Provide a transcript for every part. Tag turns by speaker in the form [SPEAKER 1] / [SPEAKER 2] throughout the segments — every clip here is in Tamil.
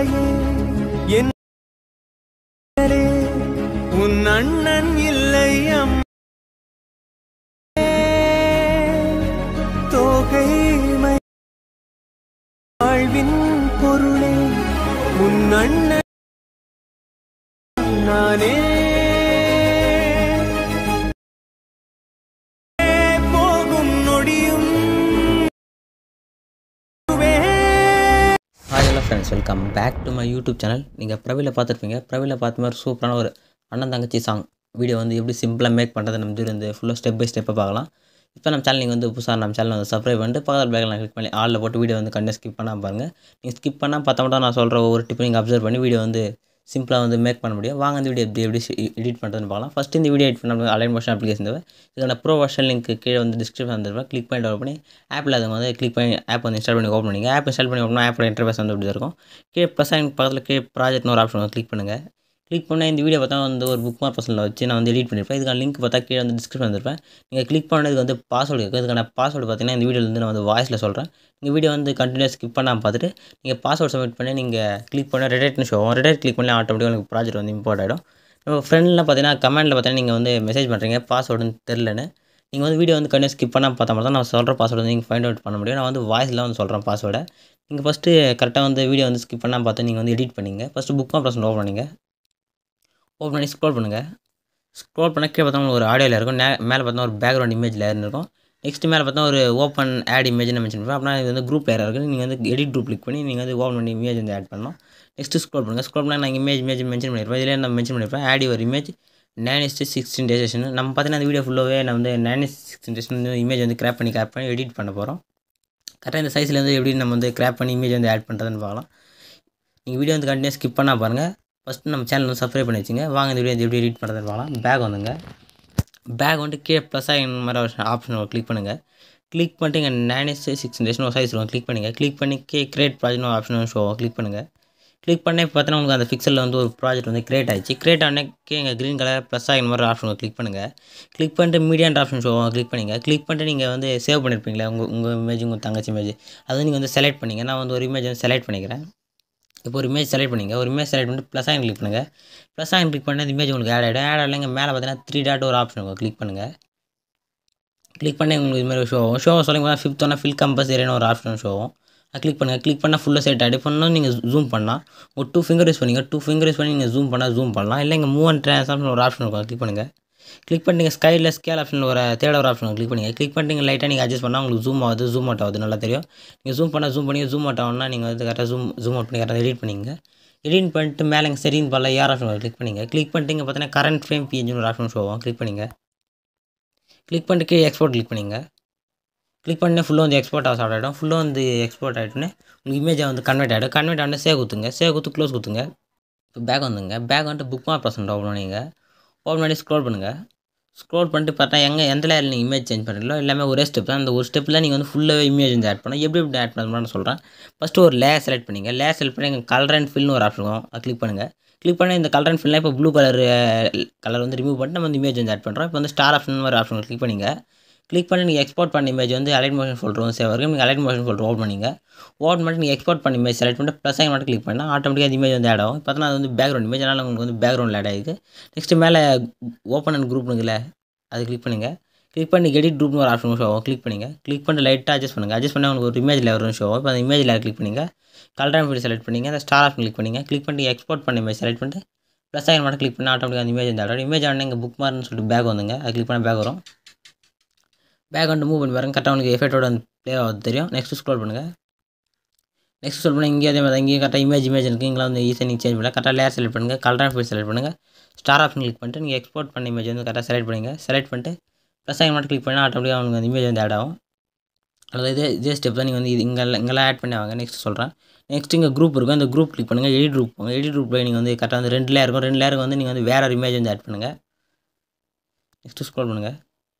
[SPEAKER 1] இல்லையே என் உன் அண்ணன் இல்லை அம்மா தோகை மை- வாழ்வின் பொருளே உன் அண்ணன் நானே போகும் நொடியும்
[SPEAKER 2] hi hello friends welcome back to my YouTube channel நீங்கள் பிரவில பார்த்துருப்பீங்க பிரவில பார்த்த மாதிரி சூப்பரான ஒரு அண்ணன் தங்கச்சி சாங் வீடியோ வந்து எப்படி சிம்பிளாக மேக் பண்ணுறது நம்ம இது வந்து ஃபுல்லாக ஸ்டெப் பை ஸ்டெப்பாக பார்க்கலாம் இப்போ நம்ம சேனல் நீங்கள் வந்து புதுசாக நம்ம சேனல் வந்து சப்ஸ்கிரைப் பண்ணிட்டு பக்கத்தில் பேக்கில் கிளிக் பண்ணி ஆளில் போட்டு வீடியோ வந்து கண்டிப்பாக ஸ்கிப் பண்ணாமல் பாருங்கள் நீங்கள் ஸ்கிப் பண்ணால் பார்த்தா மட்டும் நான் சொல்கிற ஒவ்வொரு டிப்பை நீங்கள் அப்சர்வ் பண்ணி வீடியோ வந்து சிம்பிளாக வந்து மேக் பண்ண முடியும் வாங்க இந்த வீடியோ எப்படி எப்படி எடிட் பண்ணுறதுன்னு பார்க்கலாம் ஃபஸ்ட்டு இந்த வீடியோ எடிட் பண்ண அலைன் மோஷன் அப்ளிகேஷன் தேவை இதோட ப்ரோ வருஷன் லிங்க் கீழே வந்து டிஸ்கிரிப்ஷன் வந்துருப்பேன் கிளிக் பண்ணி டவுன் பண்ணி ஆப்பில் அதை வந்து கிளிக் பண்ணி ஆப் வந்து இன்ஸ்டால் பண்ணி ஓப்பன் பண்ணிங்க ஆப் இன்ஸ்டால் பண்ணி ஓப்பன் ஆப்போட இன்டர்ஃபேஸ் வந்து இப்படி தான் இருக்கும் கீழே ப்ளஸ் ஆயின் பக்கத்தில் கீழே ப்ராஜெக்ட்னு ஒரு ஆப்ஷன் கிளிக் பண்ணுங்கள் கிளிக் பண்ணால் இந்த வீடியோ பார்த்தா வந்து ஒரு புக் மார்க் பர்சனில் வச்சு நான் வந்து எடிட் பண்ணியிருப்பேன் இதுக்கான லிங்க் பார்த்தா கீழே வந்து டிஸ்கிரிப்ஷன் வந்திருப்பேன் நீங்கள் கிளிக் பண்ணதுக்கு வந்து பாஸ்வேர்டு இருக்குது அதுக்கான பாஸ்வேர்டு பார்த்தீங்கன்னா இந்த வீடியோவில் வந்து நான் வந்து வாய்ஸில் சொல்கிறேன் நீங்கள் வீடியோ வந்து கண்டினியூஸ் ஸ்கிப் பண்ணாமல் பார்த்துட்டு நீங்கள் பாஸ்வேர்ட் சப்மிட் பண்ணி நீங்கள் கிளிக் பண்ண ரெடேட்னு ஷோ ஆகும் ரெடேட் கிளிக் பண்ணி ஆட்டோமேட்டிக்காக உங்களுக்கு ப்ராஜெக்ட் வந்து இம்போர்ட் ஆகிடும் நம்ம ஃப்ரெண்டில் பார்த்தீங்கன்னா கமெண்ட்டில் பார்த்தீங்கன்னா நீங்கள் வந்து மெசேஜ் பண்ணுறீங்க பாஸ்வேர்டுன்னு தெரிலன்னு நீங்கள் வந்து வீடியோ வந்து கண்டினியூஸ் ஸ்கிப் பண்ணால் பார்த்தா மட்டும் தான் நான் சொல்கிற பாஸ்வேர்டு வந்து நீங்கள் ஃபைண்ட் அவுட் பண்ண முடியும் நான் வந்து வாய்ஸில் வந்து சொல்கிறேன் பாஸ்வேர்டை நீங்கள் ஃபஸ்ட்டு கரெக்டாக வந்து வீடியோ வந்து ஸ்கிப் பண்ணால் பார்த்து நீங்கள் வந்து எடிட் பண்ணிங்க ஃபஸ்ட்டு புக் ப்ரெசன்ட் ஓப்பன் பண்ணிங்க ஓப்பன் பண்ணி ஸ்க்ரோல் பண்ணுங்கள் ஸ்க்ரோல் பண்ண கீழே பார்த்தா உங்களுக்கு ஒரு ஆடியோவில் இருக்கும் நே மேலே பார்த்தா ஒரு பேக்ரவுண்ட் இமேஜ் லேயர் இருக்கும் நெக்ஸ்ட் மேலே பார்த்தா ஒரு ஓப்பன் ஆட் இமேஜ்னு மென்ஷன் பண்ணுவேன் அப்படின்னா இது வந்து குரூப் லேயர் இருக்குது நீங்கள் வந்து எடிட் குரூப் கிளிக் பண்ணி நீங்கள் வந்து ஓப்பன் பண்ணி இமேஜ் வந்து ஆட் பண்ணணும் நெக்ஸ்ட் ஸ்க்ரோல் பண்ணுங்கள் ஸ்க்ரோல் பண்ணால் நான் இமேஜ் இமேஜ் மென்ஷன் பண்ணியிருப்பேன் இதில் நான் மென்ஷன் பண்ணியிருப்பேன் ஆடி ஒரு இமேஜ் நைன் இஸ்ட்டு சிக்ஸ்டீன் டேஷன் நம்ம பார்த்தீங்கன்னா அந்த வீடியோ ஃபுல்லாகவே நான் வந்து நைன் சிக்ஸ்டீன் டேஷன் இமேஜ் வந்து கிராப் பண்ணி கிராப் பண்ணி எடிட் பண்ண போகிறோம் கரெக்டாக இந்த சைஸில் வந்து எப்படி நம்ம வந்து கிராப் பண்ணி இமேஜ் வந்து ஆட் பண்ணுறதுன்னு பார்க்கலாம் நீங்கள் வீடியோ வந்து கண்டினியூஸ் ஸ்கிப் பண்ணால் பாருங்கள் ஃபஸ்ட்டு நம்ம சேனல் வந்து சப்ஸ்கிரைப் பண்ணி வச்சுங்க வாங்க இந்த வீடியோ எப்படி எடிட் பண்ணுறதுன்னு பார்க்கலாம் பேக் வந்துங்க பேக் வந்துட்டு கீழே ப்ளஸ்ஸாக இந்த மாதிரி ஒரு ஆப்ஷன் கிளிக் பண்ணுங்கள் கிளிக் பண்ணிட்டு இங்கே நைன் எஸ் சிக்ஸ் டேஷன் ஒரு சைஸ் இருக்கும் கிளிக் பண்ணுங்கள் கிளிக் பண்ணி கே கிரியேட் ப்ராஜெக்ட் ஒரு ஆப்ஷன் ஷோ கிளிக் பண்ணுங்கள் கிளிக் பண்ணி பார்த்தீங்கன்னா உங்களுக்கு அந்த பிக்சலில் வந்து ஒரு ப்ராஜெக்ட் வந்து கிரியேட் ஆயிடுச்சு கிரியேட் ஆனே இங்கே க்ரீன் கலர் ப்ளஸ் ஆகின மாதிரி ஆப்ஷன் கிளிக் பண்ணுங்கள் கிளிக் பண்ணிட்டு மீடியான்ற ஆப்ஷன் ஷோ கிளிக் பண்ணிங்க கிளிக் பண்ணிட்டு நீங்கள் வந்து சேவ் பண்ணியிருப்பீங்களா உங்கள் உங்கள் இமேஜ் உங்கள் தங்கச்சி இமேஜ் அதை நீங்கள் வந்து செலக்ட் பண்ணிங்க நான் வந்து ஒரு இமேஜ் வந்து செலக்ட் பண்ணிக்கிறேன் இப்போ ஒரு இமேஜ் செலக்ட் பண்ணிங்க ஒரு இமேஜ் செலக்ட் பண்ணிட்டு ப்ளஸ் ஆயின் கிளிக் பண்ணுங்கள் ப்ளஸ் ஆயின் கிளிக் பண்ணி அந்த இமேஜ் உங்களுக்கு ஆட் ஆகிடும் ஆட் ஆகலைங்க மேலே பார்த்தீங்கன்னா த்ரீ டாட் ஒரு ஆப்ஷன் இருக்கும் கிளிக் பண்ணுங்கள் கிளிக் பண்ணி உங்களுக்கு இது மாதிரி ஷோ ஆகும் ஷோ சொல்லுங்க ஃபிஃப்த் ஒன்று ஃபில் கம்பல்சரியான ஒரு ஆப்ஷன் ஷோ ஆகும் அது கிளிக் பண்ணுங்கள் கிளிக் பண்ணால் ஃபுல்லாக செட் ஆகிடும் பண்ணால் நீங்கள் ஜூம் பண்ணால் ஒரு டூ ஃபிங்கர் யூஸ் பண்ணிங்க டூ ஃபிங்கர் யூஸ் பண்ணி நீங்கள் ஜூம் பண்ணால் ஜூம் பண்ணலாம் இல்லை இங்கே மூவ் அண்ட் ட்ரான்ஸ்ஆப்ஷன் ஒரு ஆப்ஷன் இருக்கும் கிளிக் பண்ணுங்கள் கிளிக் பண்ணி நீங்கள் ஸ்கைல ஸ்கேல் ஆப்ஷன் ஒரு தேர்ட் ஒரு ஆப்ஷன் கிளிக் பண்ணுங்கள் கிளிக் பண்ணி நீங்கள் லைட்டாக நீங்கள் அட்ஜஸ்ட் பண்ணால் உங்களுக்கு ஜூம் ஆகுது ஜூம் அவுட் ஆகுது நல்லா தெரியும் நீங்கள் ஜூம் பண்ணால் ஜூம் பண்ணி ஜூம் அவுட் ஆகும்னா நீங்கள் வந்து கரெக்டாக ஜூம் ஜூம் அவுட் பண்ணி கரெக்டாக எடிட் பண்ணிங்க எடிட் பண்ணிட்டு மேலே இங்கே சரின்னு பால ஏர் ஆப்ஷன் கிளிக் பண்ணிங்க கிளிக் பண்ணிட்டு இங்கே பார்த்தீங்கன்னா கரண்ட் ஃப்ரேம் பிஎன்ஜி ஒரு ஆப்ஷன் ஷோ ஆகும் கிளிக் பண்ணிங்க கிளிக் பண்ணிட்டு கீழே எக்ஸ்போர்ட் கிளிக் பண்ணிங்க கிளிக் பண்ணி ஃபுல்லாக வந்து எக்ஸ்போர்ட் ஆக ஸ்டார்ட் ஆகிடும் ஃபுல்லாக வந்து எக்ஸ்போர்ட் ஆகிட்டுன்னு உங்களுக்கு இமேஜை வந்து கன்வெர்ட் ஆகிடும் கன்வெர்ட் ஆகிட்டு சேவ் குத்துங்க சேவ் குத்து க்ளோஸ் குத்துங்க இப்போ பேக் வந்துங்க பேக் வந்துட்டு புக் மார்க் பர்சன்ட் ஓப்பன் பண்ணிங்க ஓப்பன் பண்ணி ஸ்க்ரோல் பண்ணுங்கள் ஸ்க்ரோல் பண்ணிட்டு பார்த்தா எங்கே எந்த லேயரில் நீங்கள் இமேஜ் சேஞ்ச் பண்ணுறீங்களோ எல்லாமே ஒரே ஸ்டெப் தான் அந்த ஒரு ஸ்டெப்பில் நீங்கள் வந்து ஃபுல்லாகவே இமேஜ் வந்து ஆட் பண்ணணும் எப்படி எப்படி ஆட் பண்ணணும்னு சொல்கிறேன் ஃபஸ்ட்டு ஒரு லேயர் செலக்ட் பண்ணிங்க லேயர் செலக்ட் பண்ணி எங்கள் கலர் அண்ட் ஃபில்னு ஒரு ஆப்ஷன் இருக்கும் அதை கிளிக் பண்ணுங்கள் கிளிக் பண்ணி இந்த கலர் அண்ட் ஃபில்லாம் இப்போ ப்ளூ கலர் கலர் வந்து ரிமூவ் பண்ணிட்டு நம்ம வந்து இமேஜ் வந்து ஆட் பண்ணுறோம் இப்போ வந்து ஸ்டார் ஆப்ஷன் ஒரு ஆப்ஷன் கிளிக் பண்ணிங்க கிளிக் பண்ணி நீங்கள் எக்ஸ்போர்ட் பண்ண இமேஜ் வந்து அலைட் மோஷன் ஃபோல்டர் வந்து சேவ் ஆகும் நீங்கள் அலைட் மோஷன் ஃபோல்டர் ஓப்பன் பண்ணிங்க ஓப்பன் பண்ணிட்டு நீங்கள் எக்ஸ்போர்ட் பண்ண இமேஜ் செலக்ட் பண்ணிட்டு ப்ளஸ் மட்டும் கிளிக் பண்ணால் ஆட்டோமேட்டிக்காக அந்த இமேஜ் வந்து ஆட் ஆகும் பார்த்தா அது வந்து பேக்ரவுண்ட் இமேஜ் அதனால் உங்களுக்கு வந்து பேக்ரவுண்ட் ஆட் ஆகிருக்கு நெக்ஸ்ட் மேலே ஓப்பன் அண்ட் குரூப் இருக்குல்ல அது கிளிக் பண்ணுங்க கிளிக் பண்ணி எடிட் குரூப்னு ஒரு ஆப்ஷன் ஷோ ஆகும் கிளிக் பண்ணிங்க கிளிக் பண்ணி லைட்டாக அட்ஜஸ்ட் பண்ணுங்கள் அட்ஜஸ்ட் பண்ணால் உங்களுக்கு ஒரு இமேஜ் லேயர் ஷோ ஆகும் இப்போ அந்த இமேஜ் லேயர் கிளிக் பண்ணிங்க கலர் அண்ட் ஃபீல் செலக்ட் பண்ணிங்க அந்த ஸ்டார் ஆப்ஷன் கிளிக் பண்ணிங்க கிளிக் பண்ணி எக்ஸ்போர்ட் பண்ண இமேஜ் செலக்ட் பண்ணிட்டு ப்ளஸ் ஆகி மட்டும் கிளிக் பண்ணால் ஆட்டோமேட்டிக்காக அந்த இமேஜ் வந்து ஆட் இமேஜ் ஆனால் இங்கே புக் மார்க்னு சொல்லிட்டு பேக் வந்துங்க அது கிளிக் பண்ண பேக் வரும் பேக் வந்து மூவ் பண்ணி பாருங்க கரெக்டாக உங்களுக்கு எஃபெக்டோட வந்து ப்ளே ஆகுது தெரியும் நெக்ஸ்ட் ஸ்க்ரோல் பண்ணுங்கள் நெக்ஸ்ட் ஸ்க்ரோல் பண்ணி இங்கே அதே மாதிரி இங்கேயும் கரெக்டாக இமேஜ் இமேஜ் இருக்குது இங்கே வந்து ஈஸியாக நீங்கள் சேஞ்ச் பண்ணலாம் கரெக்டாக லேயர் செலக்ட் பண்ணுங்கள் கலர் அண்ட் ஃபீல் செலக்ட் பண்ணுங்கள் ஸ்டார் ஆப்ஷன் கிளிக் பண்ணிட்டு நீங்கள் எக்ஸ்போர்ட் பண்ண இமேஜ் வந்து கரெக்டாக செலக்ட் பண்ணுங்கள் செலக்ட் பண்ணிட்டு ப்ளஸ் ஆகி மட்டும் கிளிக் பண்ணால் ஆட்டோமேட்டிக்காக உங்களுக்கு அந்த இமேஜ் வந்து ஆட் ஆகும் அதாவது இதே இதே ஸ்டெப் தான் நீங்கள் வந்து இது இங்கே இங்கெல்லாம் ஆட் பண்ணி வாங்க நெக்ஸ்ட் சொல்கிறேன் நெக்ஸ்ட் இங்கே குரூப் இருக்கும் அந்த குரூப் கிளிக் பண்ணுங்கள் எடிட் குரூப் போங்க எடிட் குரூப்பில் நீங்கள் வந்து கரெக்டாக வந்து ரெண்டு லேயர் இருக்கும் ரெண்டு லேயருக்கு வந்து நீங்கள் வந்து வேறு ஒரு இமேஜ் வந்து ஆட் பண்ணுங்கள் நெக்ஸ்ட்டு ஸ்க்ரோல் பண்ணுங்கள்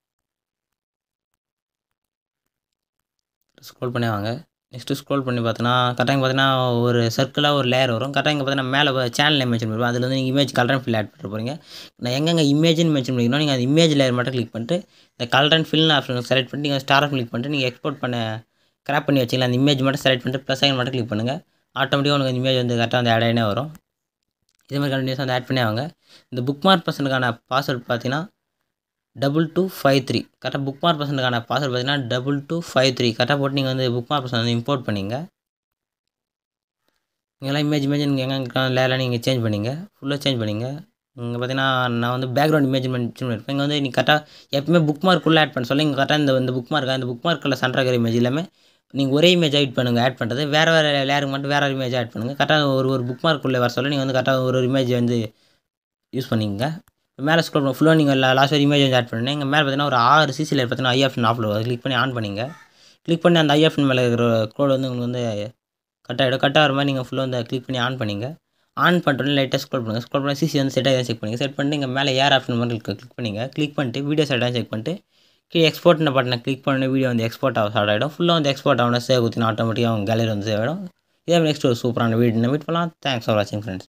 [SPEAKER 2] ஸ்க்ரோல் பண்ணி வாங்க நெக்ஸ்ட்டு ஸ்க்ரோல் பண்ணி பார்த்தோன்னா கரெக்டாக பார்த்தீங்கன்னா ஒரு சர்க்கிளாக ஒரு லேயர் வரும் கரெக்டாக இங்கே பார்த்தீங்கன்னா மேலே சேனல் நேம் மென்ஷன் பண்ணுவோம் அதில் வந்து நீங்கள் image colour and fill add பண்ண போகிறீங்க நான் எங்கெங்கே இமேஜ்னு மென்ஷன் பண்ணிக்கணும் நீங்கள் அந்த இமேஜ் லேயர் மட்டும் கிளிக் பண்ணிட்டு இந்த கலர் அண்ட் ஃபில்னு ஆப்ஷன் செலக்ட் பண்ணிட்டு நீங்கள் ஸ்டார் கிளிக் பண்ணிட்டு நீங்கள் எக்ஸ்போர்ட் பண்ண கிராப் பண்ணி வச்சிங்களா அந்த இமேஜ் மட்டும் செலக்ட் பண்ணிட்டு ப்ளஸ் ஐக்கன் மட்டும் கிளிக் பண்ணுங்கள் ஆட்டோமேட்டிக்காக உங்களுக்கு இமேஜ் வந்து கரெக்டாக வந்து ஆட் ஆகினே வரும் இதே மாதிரி கண்டினியூஸாக வந்து ஆட் பண்ணி ஆவாங்க இந்த புக் மார்க் பர்சனுக்கான பாஸ்வேர்ட் பார்த்தீங்கன்னா டபுள் டூ ஃபைவ் த்ரீ கரெக்டாக புக் மார்க் பர்சனுக்கான பாஸ்வேர்ட் பார்த்தீங்கன்னா டபுள் டூ ஃபைவ் த்ரீ கரெக்டாக போட்டு நீங்கள் வந்து புக் மார்க் பர்சன் வந்து இம்போர்ட் பண்ணிங்க இங்கெல்லாம் இமேஜ் இமேஜ் நீங்கள் எங்கே லேலாம் நீங்கள் சேஞ்ச் பண்ணிங்க ஃபுல்லாக சேஞ்ச் பண்ணிங்க இங்கே பார்த்தீங்கன்னா நான் வந்து பேக்ரவுண்ட் இமேஜ் பண்ணியிருப்பேன் இங்கே வந்து நீங்கள் கரெக்டாக எப்பவுமே புக் மார்க்குள்ளே ஆட் பண்ண சொல்ல இங்கே கரெக்டாக இந்த இந்த புக் மார்க் அந்த புக் மார்க்கில் சென்டர் இமேஜ் எல்லாமே நீங்கள் ஒரே இமேஜ் ஆட் பண்ணுங்கள் ஆட் பண்ணுறது வேறு வேறு லேருக்கு மட்டும் வேறு இமேஜ் ஆட் பண்ணுங்கள் கரெக்டாக ஒரு ஒரு புக் மார்க்குள்ளே வர சொல்ல நீங்கள் வந்து கரெக்டாக ஒரு ஒரு இமேஜ் வந்து யூஸ் பண்ணிக்கங்க மேலே ஸ்க்ரோல் பண்ண ஃபுல்லாக நீங்கள் லாஸ்ட் ஒரு இமேஜ் வந்து ஆட் பண்ணுங்க இங்கே மேலே பார்த்தீங்கன்னா ஒரு ஆறு சிசியில் பார்த்தீங்கன்னா ஐ ஆப்ஷன் ஆஃபில் வரும் கிளிக் பண்ணி ஆன் பண்ணிங்க கிளிக் பண்ணி அந்த ஐ ஆப்ஷன் மேலே இருக்கிற கோடு வந்து உங்களுக்கு வந்து கட் ஆகிடும் கட் ஆகிற மாதிரி நீங்கள் ஃபுல்லாக வந்து கிளிக் பண்ணி ஆன் பண்ணிங்க ஆன் பண்ணிட்டோன்னே லைட்டாக ஸ்க்ரோல் பண்ணுங்கள் ஸ்க்ரோல் பண்ணி சிசி வந்து செட் ஆகி செக் பண்ணிங்க செட் பண்ணிட்டு இங்கே மேலே ஏர் ஆப்ஷன் மாதிரி கிளிக் பண்ணிங்க கிளிக் பண்ணிட்டு வீடியோ செட்டாக செக் பண்ணிட்டு கீழே எக்ஸ்போர்ட்னு பட்டனை கிளிக் பண்ணி வீடியோ வந்து எக்ஸ்போர்ட் ஆக ஸ்டார்ட் ஆகிடும் ஃபுல்லாக வந்து எக்ஸ்போர்ட் ஆகணும் சேவ் குத்தினா ஆட்டோமேட்டிக்காக அவங்க கேலரி வந்து சேவ் ஆகிடும் இதே நெக்ஸ்ட் ஒரு சூப்பரான வீடியோ மீட் பண்ணலாம் தேங்க்ஸ் ஃபார் வாட்சிங் ஃப்ரெண்ட்ஸ்